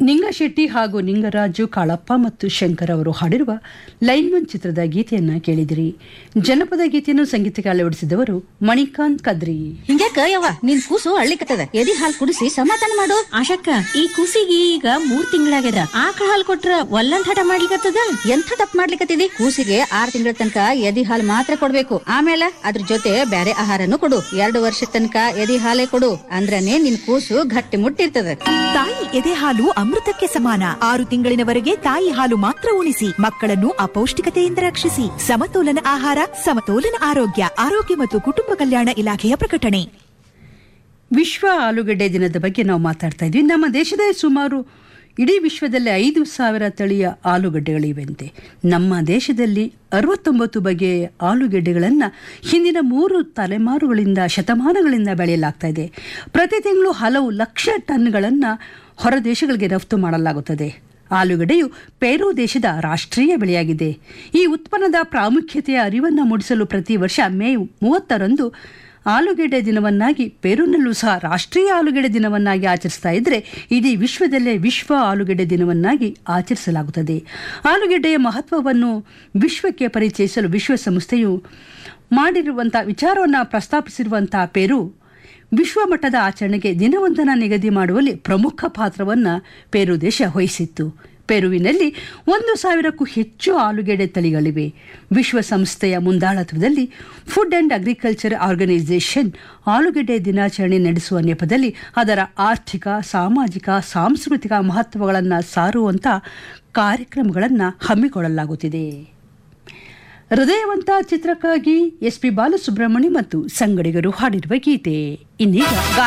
ನಿಂಗಶೆಟ್ಟಿ ಹಾಗೂ ನಿಂಗರಾಜು ಕಾಳಪ್ಪ ಮತ್ತು ಶಂಕರ್ ಅವರು ಹಾಡಿರುವ ಲೈನ್ಮನ್ ಚಿತ್ರದ ಗೀತೆಯನ್ನ ಕೇಳಿದಿರಿ ಜನಪದ ಗೀತೆಯನ್ನು ಸಂಗೀತಕ್ಕೆ ಅಳವಡಿಸಿದವರು ಮಣಿಕಾಂತ್ ಕದ್ರಿ ಹಿಂಗ್ಯಾಕ ಯವ್ವ ನಿನ್ ಕೂಸು ಅಳ್ಳಿಕತ್ತದ ಎದಿ ಹಾಲ್ ಕುಡಿಸಿ ಸಮಾಧಾನ ಮಾಡು ಆಶಕ್ಕ ಈ ಕೂಸಿಗೆ ಈಗ ಮೂರ್ ತಿಂಗಳಾಗ್ಯದ ಆಕಳ ಹಾಲ್ ಕೊಟ್ರ ಒಲ್ಲಂದ್ ಹಠ ಮಾಡ್ಲಿಕತ್ತದ ಎಂಥ ತಪ್ಪು ಮಾಡ್ಲಿಕತ್ತಿದಿ ಕೂಸಿಗೆ ಆರ್ ತಿಂಗಳ ತನಕ ಎದಿ ಹಾಲ್ ಮಾತ್ರ ಕೊಡ್ಬೇಕು ಆಮೇಲೆ ಅದ್ರ ಜೊತೆ ಬ್ಯಾರೆ ಆಹಾರನು ಕೊಡು ಎರಡು ವರ್ಷದ ತನಕ ಎದಿ ಹಾಲೇ ಕೊಡು ಅಂದ್ರನೇ ನಿನ್ ಕೂಸು ಗಟ್ಟಿ ಮುಟ್ಟಿರ್ತದ ತಾಯಿ ಎದೆ ಹಾಲು ಅಮೃತಕ್ಕೆ ಸಮಾನ ಆರು ತಿಂಗಳಿನವರೆಗೆ ತಾಯಿ ಹಾಲು ಮಾತ್ರ ಉಣಿಸಿ ಮಕ್ಕಳನ್ನು ಅಪೌಷ್ಟಿಕತೆಯಿಂದ ರಕ್ಷಿಸಿ ಸಮತೋಲನ ಆಹಾರ ಸಮತೋಲನ ಆರೋಗ್ಯ ಆರೋಗ್ಯ ಮತ್ತು ಕುಟುಂಬ ಕಲ್ಯಾಣ ಇಲಾಖೆಯ ಪ್ರಕಟಣೆ ವಿಶ್ವ ಆಲೂಗಡ್ಡೆ ದಿನದ ಬಗ್ಗೆ ನಾವು ಮಾತಾಡ್ತಾ ಇದ್ವಿ ನಮ್ಮ ದೇಶದ ಸುಮಾರು ಇಡೀ ವಿಶ್ವದಲ್ಲಿ ಐದು ಸಾವಿರ ತಳಿಯ ಆಲೂಗಡ್ಡೆಗಳಿವೆಂತೆ ನಮ್ಮ ದೇಶದಲ್ಲಿ ಅರವತ್ತೊಂಬತ್ತು ಬಗೆಯ ಆಲೂಗೆಡ್ಡೆಗಳನ್ನು ಹಿಂದಿನ ಮೂರು ತಲೆಮಾರುಗಳಿಂದ ಶತಮಾನಗಳಿಂದ ಬೆಳೆಯಲಾಗ್ತಾ ಇದೆ ಪ್ರತಿ ತಿಂಗಳು ಹಲವು ಲಕ್ಷ ಟನ್ಗಳನ್ನು ಹೊರ ದೇಶಗಳಿಗೆ ರಫ್ತು ಮಾಡಲಾಗುತ್ತದೆ ಆಲೂಗಡ್ಡೆಯು ಪೆರು ದೇಶದ ರಾಷ್ಟ್ರೀಯ ಬೆಳೆಯಾಗಿದೆ ಈ ಉತ್ಪನ್ನದ ಪ್ರಾಮುಖ್ಯತೆಯ ಅರಿವನ್ನು ಮೂಡಿಸಲು ಪ್ರತಿ ವರ್ಷ ಮೇ ಮೂವತ್ತರಂದು ಆಲೂಗೆಡ್ಡೆ ದಿನವನ್ನಾಗಿ ಪೆರುನಲ್ಲೂ ಸಹ ರಾಷ್ಟ್ರೀಯ ಆಲೂಗೆಡ್ಡೆ ದಿನವನ್ನಾಗಿ ಆಚರಿಸ್ತಾ ಇದ್ದರೆ ಇಡೀ ವಿಶ್ವದಲ್ಲೇ ವಿಶ್ವ ಆಲೂಗೆಡ್ಡೆ ದಿನವನ್ನಾಗಿ ಆಚರಿಸಲಾಗುತ್ತದೆ ಆಲೂಗೆಡ್ಡೆಯ ಮಹತ್ವವನ್ನು ವಿಶ್ವಕ್ಕೆ ಪರಿಚಯಿಸಲು ವಿಶ್ವಸಂಸ್ಥೆಯು ಮಾಡಿರುವಂಥ ವಿಚಾರವನ್ನು ಪ್ರಸ್ತಾಪಿಸಿರುವಂಥ ಪೆರು ವಿಶ್ವಮಟ್ಟದ ಆಚರಣೆಗೆ ದಿನವೊಂದನ್ನು ನಿಗದಿ ಮಾಡುವಲ್ಲಿ ಪ್ರಮುಖ ಪಾತ್ರವನ್ನು ಪೆರು ದೇಶ ವಹಿಸಿತ್ತು ಪೆರುವಿನಲ್ಲಿ ಒಂದು ಸಾವಿರಕ್ಕೂ ಹೆಚ್ಚು ಆಲೂಗೆಡ್ಡೆ ತಳಿಗಳಿವೆ ವಿಶ್ವಸಂಸ್ಥೆಯ ಮುಂದಾಳತ್ವದಲ್ಲಿ ಫುಡ್ ಆ್ಯಂಡ್ ಅಗ್ರಿಕಲ್ಚರ್ ಆರ್ಗನೈಸೇಷನ್ ಆಲೂಗೆಡ್ಡೆ ದಿನಾಚರಣೆ ನಡೆಸುವ ನೆಪದಲ್ಲಿ ಅದರ ಆರ್ಥಿಕ ಸಾಮಾಜಿಕ ಸಾಂಸ್ಕೃತಿಕ ಮಹತ್ವಗಳನ್ನು ಸಾರುವಂಥ ಕಾರ್ಯಕ್ರಮಗಳನ್ನು ಹಮ್ಮಿಕೊಳ್ಳಲಾಗುತ್ತಿದೆ ಹೃದಯವಂತ ಚಿತ್ರಕ್ಕಾಗಿ ಎಸ್ ಪಿ ಬಾಲಸುಬ್ರಹ್ಮಣ್ಯ ಮತ್ತು ಸಂಗಡಿಗರು ಹಾಡಿರುವ ಗೀತೆ ಇನ್ನೀಗ